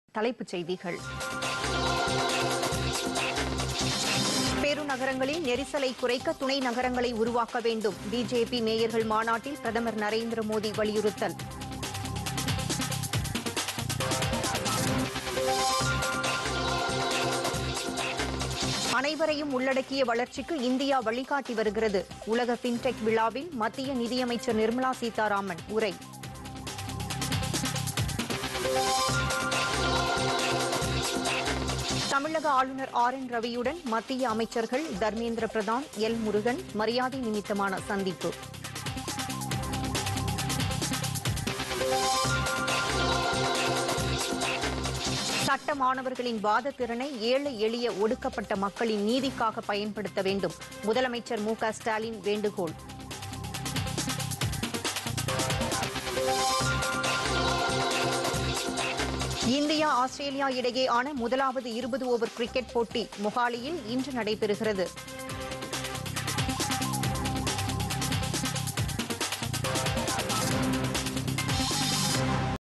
தலைப்புச் செய்திகள் பெருநகரங்களில் நெரிசலை குறைக்க துணை நகரங்களை உருவாக்க வேண்டும் பிஜேபி மேயர்கள் மாநாட்டில் பிரதமர் நரேந்திர மோடி வலியுறுத்தல் அனைவரையும் உள்ளடக்கிய வளர்ச்சிக்கு இந்தியா வழிகாட்டி வருகிறது உலக பின்டெக் விழாவில் மத்திய நிதியமைச்சர் நிர்மலா சீதாராமன் உரை தமிழக ஆளுநர் ஆர் என் ரவியுடன் மத்திய அமைச்சர்கள் தர்மேந்திர பிரதான் எல் முருகன் மரியாதை நிமித்தமான சந்திப்பு சட்ட மாணவர்களின் வாத திறனை ஏழை எளிய ஒடுக்கப்பட்ட மக்களின் நீதிக்காக பயன்படுத்த வேண்டும் முதலமைச்சர் மு க ஸ்டாலின் வேண்டுகோள் இந்தியா ஆஸ்திரேலியா இடையேயான முதலாவது இருபது ஓவர் கிரிக்கெட் போட்டி மொஹாலியில் இன்று நடைபெறுகிறது